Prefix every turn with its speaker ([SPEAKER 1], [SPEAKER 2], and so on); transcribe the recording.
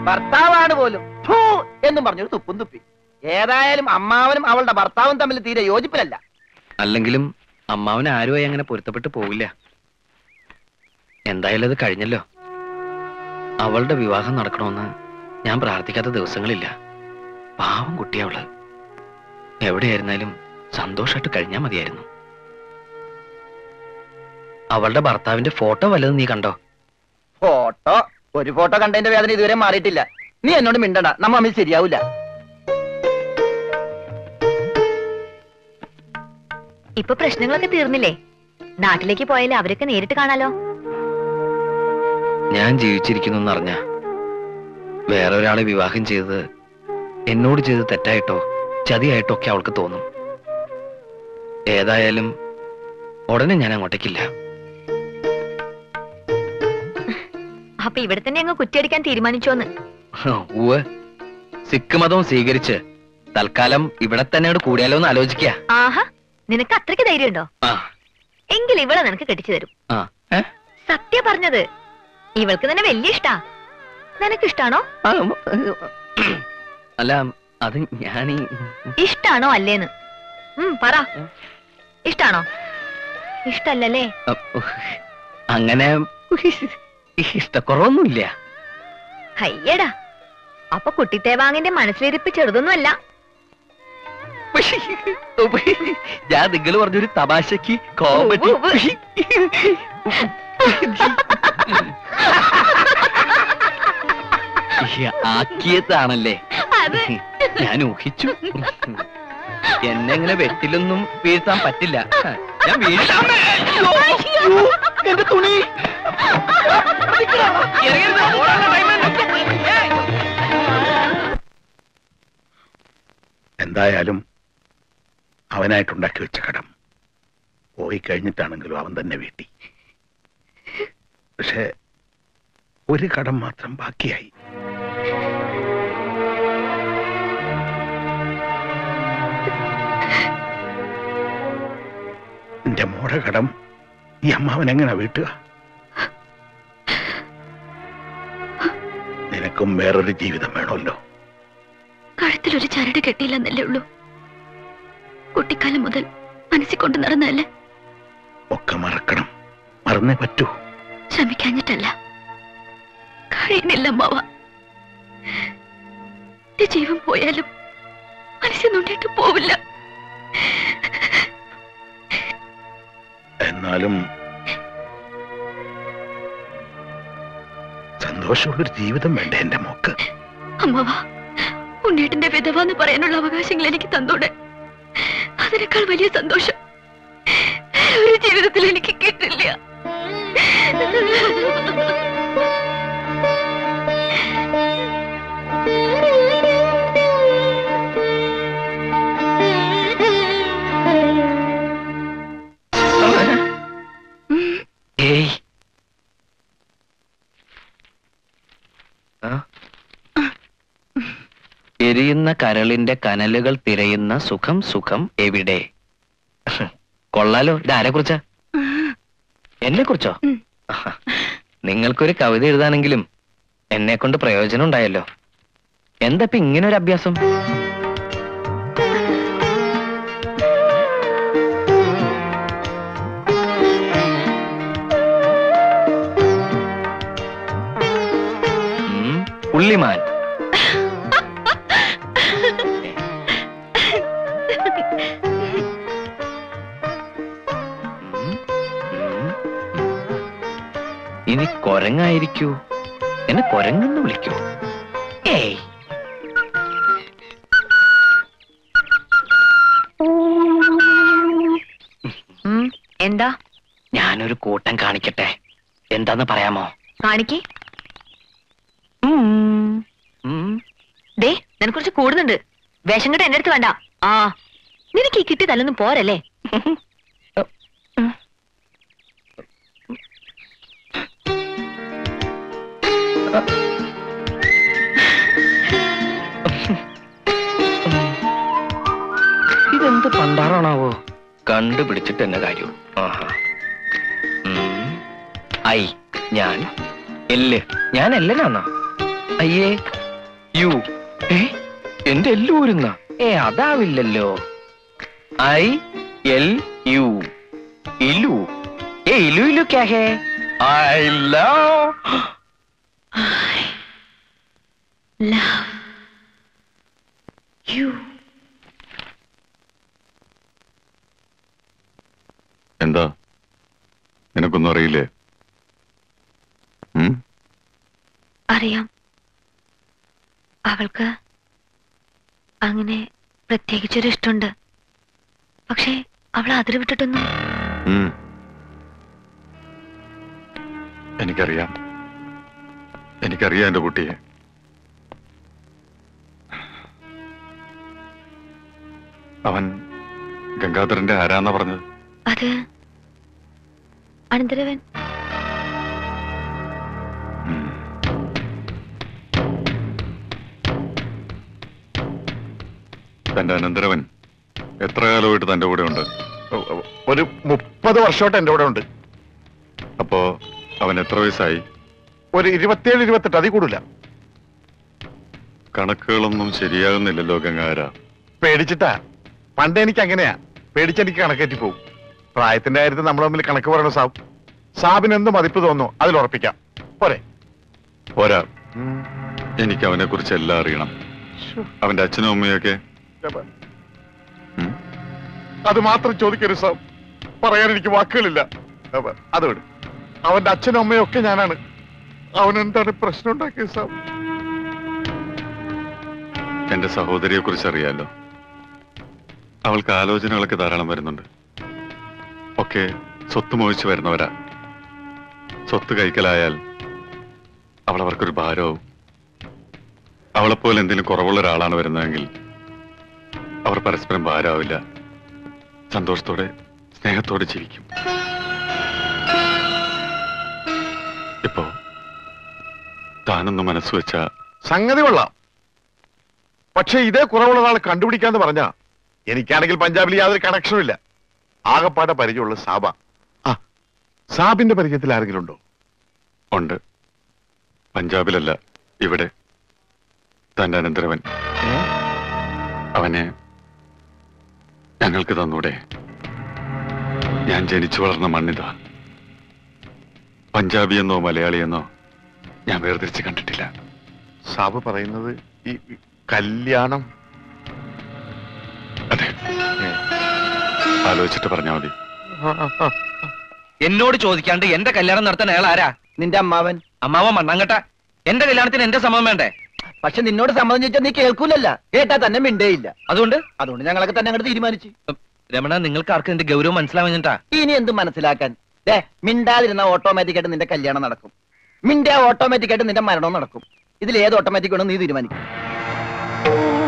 [SPEAKER 1] ഭർത്താവാണ് പോലും ഫൂ എന്നും പറഞ്ഞൊരു തുപ്പും തുപ്പി ഏതായാലും അമ്മാവനും അവളുടെ ഭർത്താവും തമ്മിൽ തീരെ യോജിപ്പിലല്ല
[SPEAKER 2] അല്ലെങ്കിലും അമ്മാവൻ ആരുമായി അങ്ങനെ പൊരുത്തപ്പെട്ട് പോവില്ല എന്തായാലും അത് കഴിഞ്ഞല്ലോ അവളുടെ വിവാഹം നടക്കണമെന്ന് ഞാൻ പ്രാർത്ഥിക്കാത്ത ദിവസങ്ങളില്ല പാവം കുട്ടിയവള് എവിടെയായിരുന്നാലും സന്തോഷമായിട്ട് കഴിഞ്ഞാൽ മതിയായിരുന്നു അവളുടെ ഭർത്താവിന്റെ ഫോട്ടോ വല്ലതും നീ കണ്ടോ
[SPEAKER 1] ഫോട്ടോ ഒരു ഫോട്ടോ കണ്ടതിന്റെ വേദന ഇതുവരെ മാറിയിട്ടില്ല നീ എന്നോട് മിണ്ടണ്ട നമ്മ തമ്മിൽ ശരിയാവില്ല
[SPEAKER 3] ഇപ്പൊ പ്രശ്നങ്ങളൊക്കെ തീർന്നില്ലേ നാട്ടിലേക്ക് പോയാലേ അവരൊക്കെ നേരിട്ട് കാണാലോ
[SPEAKER 2] ഞാൻ ജീവിച്ചിരിക്കുന്നു എന്നറിഞ്ഞ വേറെ ഒരാളെ വിവാഹം ചെയ്തത് എന്നോട് ചെയ്ത് തെറ്റായിട്ടോ ചതിയായിട്ടോ ഒക്കെ അവൾക്ക് തോന്നും ഏതായാലും ഉടനെ ഞാൻ അങ്ങോട്ടേക്കില്ല
[SPEAKER 3] അപ്പൊ ഇവിടെ തന്നെ അങ്ങ് കുറ്റിയടിക്കാൻ തീരുമാനിച്ചോന്ന്
[SPEAKER 2] ഉവ് സിഖ് മതവും സ്വീകരിച്ച് തൽക്കാലം ഇവിടെ തന്നെ അങ്ങോട്ട് കൂടിയാലോ എന്ന് ആലോചിക്കുക
[SPEAKER 3] ആഹാ നിനക്ക് അത്രയ്ക്ക് ധൈര്യമുണ്ടോ
[SPEAKER 2] ആ
[SPEAKER 3] എങ്കിൽ ഇവളെ നിനക്ക് കെട്ടിച്ചു തരും
[SPEAKER 2] ആ ഏ?
[SPEAKER 3] സത്യ പറഞ്ഞത് ഇവൾക്ക് തന്നെ വലിയ ഇഷ്ടാ നിനക്ക് ഇഷ്ടാണോ
[SPEAKER 2] ആ, ഉം, അല്ല അത് ഞാനീ
[SPEAKER 3] ഇഷ്ടാണോ അല്ലേന്ന് ഉം പറ ഇഷ്ടാണോ ഇഷ്ടല്ലല്ലേ
[SPEAKER 2] അപ്പ് അങ്ങനെ ഇഷ്ടക്കുറവൊന്നുമില്ല
[SPEAKER 3] ഹയ്യടാ അപ്പൊ കുട്ടിത്തേവാങ്ങിന്റെ മനസ്സിലിരിപ്പ് ചെറുതൊന്നുമല്ല
[SPEAKER 2] ഞാൻ നിങ്ങൾ പറഞ്ഞൊരു തമാശക്ക് കോമഡി
[SPEAKER 3] ഉവ്വ്
[SPEAKER 2] ആക്കിയതാണല്ലേ
[SPEAKER 3] അത്
[SPEAKER 2] ഞാൻ ഊഹിച്ചു എന്നെ ഇങ്ങനെ വെട്ടിലൊന്നും വീഴ്ത്താൻ പറ്റില്ല ഞാൻ വീഴ്ത്താൻ എന്റെ തുണി
[SPEAKER 4] എന്തായാലും അവനായിട്ടുണ്ടാക്കി വെച്ച കടം പോയി കഴിഞ്ഞിട്ടാണെങ്കിലും അവൻ തന്നെ വീട്ടി പക്ഷെ ഒരു കടം മാത്രം ബാക്കിയായി എന്റെ മോടെ കടം ഈ അമ്മാവൻ എങ്ങനെ വീട്ടുക നിനക്കും വേറൊരു ജീവിതം വേണമല്ലോ
[SPEAKER 5] കഴുത്തിലൊരു ചരട് കെട്ടിയില്ലെന്നല്ലേ ഉള്ളൂ കുട്ടിക്കാലം മുതൽ മനസ്സിൽ കൊണ്ട് നടന്നതല്ലേ
[SPEAKER 4] ഒക്കെ മറക്കണം മറന്നേ പറ്റൂ
[SPEAKER 5] ശ്രമിക്കാഞ്ഞിട്ടല്ല കഴിയുന്നില്ല അമ്മാവ എന്റെ ജീവൻ പോയാലും മനസ്സിൽ നിന്നിട്ട് പോവില്ല
[SPEAKER 4] എന്നാലും സന്തോഷമുള്ളൊരു ജീവിതം വേണ്ട എന്റെ മോക്ക്
[SPEAKER 5] അമ്മാവ ഉണ്ണേട്ടന്റെ വിധവ എന്ന് പറയാനുള്ള അവകാശങ്ങൾ എനിക്ക് തന്നോടെ അതിനേക്കാൾ വലിയ സന്തോഷം വേറെ ഒരു ജീവിതത്തിൽ എനിക്ക് കിട്ടില്ല
[SPEAKER 2] ഏയ് ആ? എരിയുന്ന കരളിന്റെ കനലുകൾ തിരയുന്ന സുഖം സുഖം എവിടെ കൊള്ളാലോ ഇത് ആരെ കുറിച്ചാ എന്നെ കുറിച്ചോ
[SPEAKER 5] ഉം.
[SPEAKER 2] നിങ്ങൾക്കൊരു കവിത എഴുതാനെങ്കിലും എന്നെ കൊണ്ട് പ്രയോജനം ഉണ്ടായല്ലോ എന്താ ഇപ്പൊ ഇങ്ങനെ ഒരു അഭ്യാസം ഉം, പുള്ളിമാൻ ഉം, ഉം, ഉം. ഇനി കൊരങ്ങായിരിക്കൂ എന്നെ കൊരങ്ങെന്ന് വിളിക്കൂ ഏയ്
[SPEAKER 3] ഉം, എന്താ
[SPEAKER 2] ഞാനൊരു കൂട്ടം കാണിക്കട്ടെ എന്താന്ന് പറയാമോ
[SPEAKER 3] കാണിക്ക്
[SPEAKER 2] ഉം, ഉം.
[SPEAKER 3] ദേ നിനക്ക് കുറച്ച് കൂടുന്നുണ്ട് വേഷം കെട്ട് എന്റെ അടുത്ത് വേണ്ട ആ നിനക്ക് ഈ കിട്ടി തല്ലൊന്നും പോരല്ലേ
[SPEAKER 2] ഇതെന്ത് പണ്ടാറാണാവോ കണ്ടുപിടിച്ചിട്ട് എന്നെ കാര്യം ആഹാ. ഉം. ഐ ഞാൻ എല്ല് ഞാൻ എല്ലനാണോ അയ്യേ യു ഏ എന്റെ എല്ലൂരുന്ന ഏ അതാവില്ലല്ലോ ഐ എൽ യു ഇലു ഏ ഇലു ഇലു ക്യാ ഹേ ഐ ലവ്
[SPEAKER 5] ലവ് യു
[SPEAKER 6] എന്താ നിനക്കൊന്നും അറിയില്ലേ ഉം?
[SPEAKER 5] അറിയാം അവൾക്ക് അങ്ങനെ പ്രത്യേകിച്ചൊരു ഇഷ്ടമുണ്ട് പക്ഷേ അവൾ അതിര് വിട്ടിട്ടൊന്നും
[SPEAKER 6] ഉം. എനിക്കറിയാം എനിക്കറിയാം എന്റെ കുട്ടിയെ അവൻ ഗംഗാധരന്റെ ആരാന്നാ പറഞ്ഞത്
[SPEAKER 5] അത് അനന്തരവൻ
[SPEAKER 6] ഉം. തന്റെ അനന്തരവൻ എത്ര കാലമായിട്ട് തന്റെ കൂടെ ഉണ്ട്
[SPEAKER 4] ഒരു മുപ്പത് വർഷമായിട്ട് എന്റെ കൂടെ ഉണ്ട്
[SPEAKER 6] അപ്പോ അവൻ എത്ര വയസ്സായി
[SPEAKER 4] ഒരു ഇരുപത്തിയേഴ് ഇരുപത്തെട്ട് അതിൽ കൂടില്ല
[SPEAKER 6] കണക്കുകളൊന്നും ശരിയാകുന്നില്ലല്ലോ ഗംഗാര
[SPEAKER 4] പേടിച്ചിട്ടാ പണ്ട് എനിക്ക് അങ്ങനെയാ പേടിച്ചെനിക്ക് കണക്കേറ്റി പോകും പ്രായത്തിന്റെ കാര്യത്തിൽ നമ്മൾ തമ്മിൽ കണക്ക് പറയണ സാബ് സാബിന് എന്ത് മതിപ്പ് തോന്നുന്നു അതിൽ ഉറപ്പിക്കാം പോരെ
[SPEAKER 6] പോരാ എനിക്ക് അവനെ കുറിച്ച് എല്ലാം അറിയണം അവന്റെ അച്ഛനും അമ്മയൊക്കെ ഉം?
[SPEAKER 4] അത് മാത്രം ചോദിക്കരുത് സാബ് പറയാൻ എനിക്ക് വാക്കുകളില്ല അപ്പ- അത് വിട് അവന്റെ അച്ഛനും അമ്മയും ഒക്കെ ഞാനാണ് അവൻ എന്താണ് പ്രശ്നം ഉണ്ടാക്കിയത് സാബ്
[SPEAKER 6] എന്റെ സഹോദരിയെ കുറിച്ച് അറിയാലോ അവൾക്ക് ആലോചനകളൊക്കെ ധാരാളം വരുന്നുണ്ട് ഒക്കെ സ്വത്ത് മോഹിച്ചു വരുന്നവരാ സ്വത്ത് കൈക്കലായാൽ അവൾ അവർക്കൊരു ഭാരവും അവളെപ്പോലെ എന്തെങ്കിലും കുറവുള്ള ഒരാളാണ് വരുന്നതെങ്കിൽ അവർ പരസ്പരം ഭാരമാവില്ല സന്തോഷത്തോടെ സ്നേഹത്തോടെ ജീവിക്കും ഇപ്പോ താനൊന്ന് മനസ്സ് വെച്ച
[SPEAKER 4] സംഗതി കൊള്ളാം പക്ഷെ ഇതേ കുറവുള്ള ഒരാൾ കണ്ടുപിടിക്കാന്ന് പറഞ്ഞാ എനിക്കാണെങ്കിൽ പഞ്ചാബിൽ യാതൊരു കണക്ഷനും ഇല്ല ആകപ്പാടെ പരിചയമുള്ള സാബ ആ സാബിന്റെ പരിചയത്തിൽ ആരെങ്കിലും ഉണ്ടോ
[SPEAKER 6] ഉണ്ട് പഞ്ചാബിലല്ല ഇവിടെ തന്റെ അനന്തരവൻ അവനെ ഞങ്ങൾക്ക് തന്നൂടെ ഞാൻ ജനിച്ചു വളർന്ന മണ്ണിതാ പഞ്ചാബി എന്നോ മലയാളി എന്നോ ഞാൻ വേർതിരിച്ച് കണ്ടിട്ടില്ല
[SPEAKER 4] സാബ് പറയുന്നത് ഈ ഈ കല്യാണം
[SPEAKER 6] അതെ ആലോചിച്ചിട്ട് പറഞ്ഞാൽ മതി
[SPEAKER 2] എന്നോട് ചോദിക്കാണ്ട് എന്റെ കല്യാണം നടത്താൻ അയാൾ ആരാ
[SPEAKER 1] നിന്റെ അമ്മാവൻ
[SPEAKER 2] അമ്മാവ മണ്ണാങ്കട്ട എന്റെ കല്യാണത്തിന് എന്റെ സമ്മതം വേണ്ടേ
[SPEAKER 1] പക്ഷെ നിന്നോട് സമ്മതം ചോദിച്ചാൽ നീ കേൾക്കൂലല്ല കേട്ടാ തന്നെ മിണ്ടേയില്ല
[SPEAKER 2] അതുകൊണ്ട്
[SPEAKER 1] അതുകൊണ്ട് ഞങ്ങളൊക്കെ തന്നെ അങ്ങോട്ട് തീരുമാനിച്ചു
[SPEAKER 2] രമണ നിങ്ങൾക്ക് ആർക്കും എന്റെ ഗൗരവം മനസ്സിലാവുന്നിട്ടാ
[SPEAKER 1] ഇനി എന്ത് മനസ്സിലാക്കാൻ ദേ മിണ്ടാതിരുന്ന ഓട്ടോമാറ്റിക് ആയിട്ട് നിന്റെ കല്യാണം നടക്കും മിണ്ടാ ഓട്ടോമാറ്റിക് ആയിട്ട് നിന്റെ മരണവും നടക്കും ഇതിൽ ഏത് ഓട്ടോമാറ്റിക് വേണം നീ തീരുമാനിക്കും